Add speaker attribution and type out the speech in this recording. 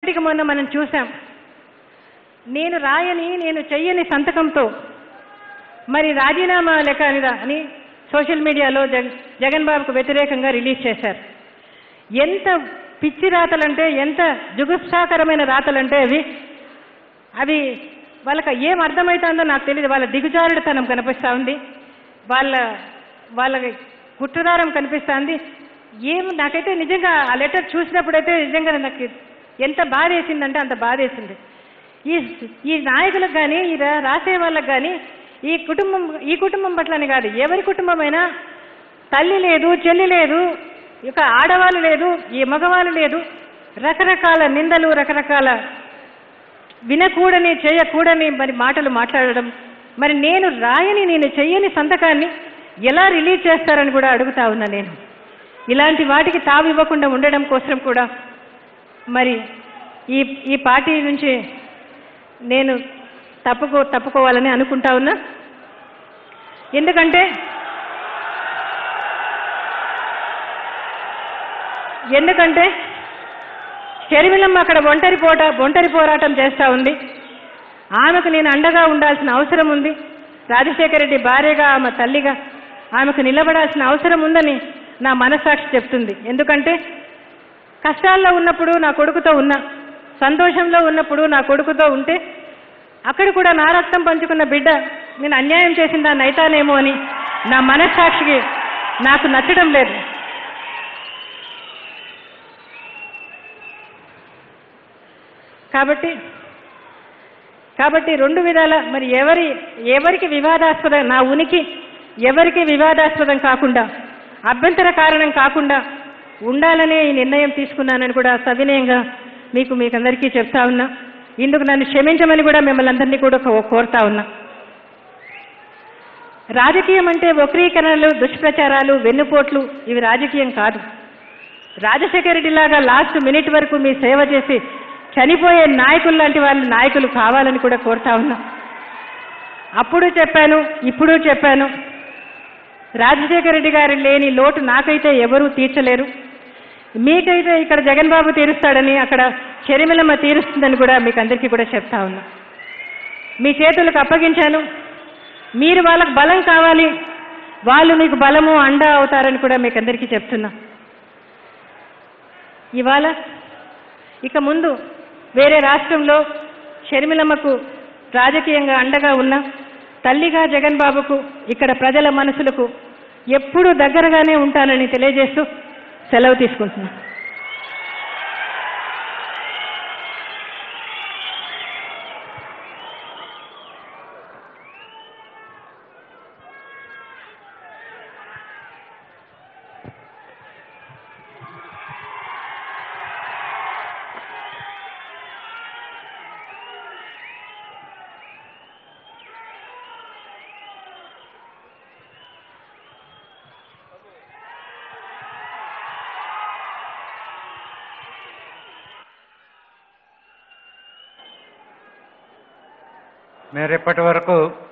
Speaker 1: మొన్నటికి మొన్న మనం చూసాం నేను రాయని నేను చెయ్యని సంతకంతో మరి రాజీనామా లెక్క అనిదా అని సోషల్ మీడియాలో జగ జగన్ బాబుకు వ్యతిరేకంగా రిలీజ్ చేశారు ఎంత పిచ్చి రాతలంటే ఎంత జుగుప్సాకరమైన రాతలంటే అవి అవి వాళ్ళకి ఏం అర్థమవుతుందో నాకు తెలియదు వాళ్ళ దిగుజారుడుతనం కనిపిస్తూ ఉంది వాళ్ళ వాళ్ళ కుట్రదారం కనిపిస్తుంది ఏం నాకైతే నిజంగా ఆ లెటర్ చూసినప్పుడైతే నిజంగా నాకు ఎంత బాధ వేసిందంటే అంత బాధ వేసింది ఈ ఈ నాయకులకు కానీ ఈ రా- రాసే వాళ్ళకి కానీ ఈ కుటుంబం ఈ కుటుంబం పట్లని కాదు ఎవరి కుటుంబమైనా తల్లి లేదు చెల్లి లేదు ఇక ఆడవాళ్ళు లేదు ఈ మగవాళ్ళు లేదు రకరకాల నిందలు రకరకాల వినకూడని చేయకూడని మరి మాటలు మాట్లాడడం మరి నేను రాయని నేను చెయ్యని సంతకాన్ని ఎలా రిలీజ్ చేస్తారని కూడా అడుగుతా ఉన్నా నేను ఇలాంటి వాటికి తావు ఇవ్వకుండా ఉండడం కోసం కూడా మరి ఈ ఈ పార్టీ నుంచి నేను తప్పుకో తప్పుకోవాలని అనుకుంటా ఉన్నా ఎందుకంటే ఎందుకంటే షర్మిలమ్మ అక్కడ ఒంటరి పోట ఒంటరి పోరాటం చేస్తూ ఉంది ఆమెకు నేను అండగా ఉండాల్సిన అవసరం ఉంది రాజశేఖర రెడ్డి భార్యగా ఆమె తల్లిగా ఆమెకు నిలబడాల్సిన అవసరం ఉందని నా మనస్సాక్షి చెప్తుంది ఎందుకంటే కష్టాల్లో ఉన్నప్పుడు నా కొడుకుతో ఉన్నా సంతోషంలో ఉన్నప్పుడు నా కొడుకుతో ఉంటే అక్కడ కూడా నా రక్తం పంచుకున్న బిడ్డ నేను అన్యాయం చేసిన దాన్ని అయితానేమో అని నా మనస్సాక్షికి నాకు నచ్చడం లేదు కాబట్టి కాబట్టి రెండు విధాల మరి ఎవరి ఎవరికి వివాదాస్పదం నా ఉనికి ఎవరికి వివాదాస్పదం కాకుండా అభ్యంతర కారణం కాకుండా ఉండాలనే ఈ నిర్ణయం తీసుకున్నానని కూడా సవినయంగా మీకు మీకందరికీ చెప్తా ఉన్నా ఇందుకు నన్ను క్షమించమని కూడా మిమ్మల్ని అందరినీ కూడా కో- కోరుతా ఉన్నా రాజకీయం అంటే వక్రీకరణలు దుష్ప్రచారాలు వెన్నుపోట్లు ఇవి రాజకీయం కాదు రాజశేఖర రెడ్డి లాగా లాస్ట్ మినిట్ వరకు మీ సేవ చేసి చనిపోయే నాయకులు లాంటి వాళ్ళు నాయకులు కావాలని కూడా కోరుతా ఉన్నా అప్పుడు చెప్పాను ఇప్పుడు చెప్పాను రాజశేఖర రెడ్డి గారి లేని లోటు నాకైతే ఎవరూ తీర్చలేరు మీకైతే ఇక్కడ జగన్ బాబు తీరుస్తాడని అక్కడ షర్మిలమ్మ తీరుస్తుందని కూడా మీకు అందరికీ కూడా చెప్తా ఉన్నా మీ చేతులకు అప్పగించాను మీరు వాళ్ళకు బలం కావాలి వాళ్ళు మీకు బలము అండ అవుతారని కూడా మీకు అందరికీ చెప్తున్నా ఇవాళ ఇక ముందు వేరే రాష్ట్రంలో షర్మిలమ్మకు రాజకీయంగా అండగా ఉన్న తల్లిగా జగన్ బాబుకు ఇక్కడ ప్రజల మనసులకు ఎప్పుడూ దగ్గరగానే ఉంటానని తెలియజేస్తూ సెలవు తీసుకుంటున్నా
Speaker 2: మీరు ఇప్పటి వరకు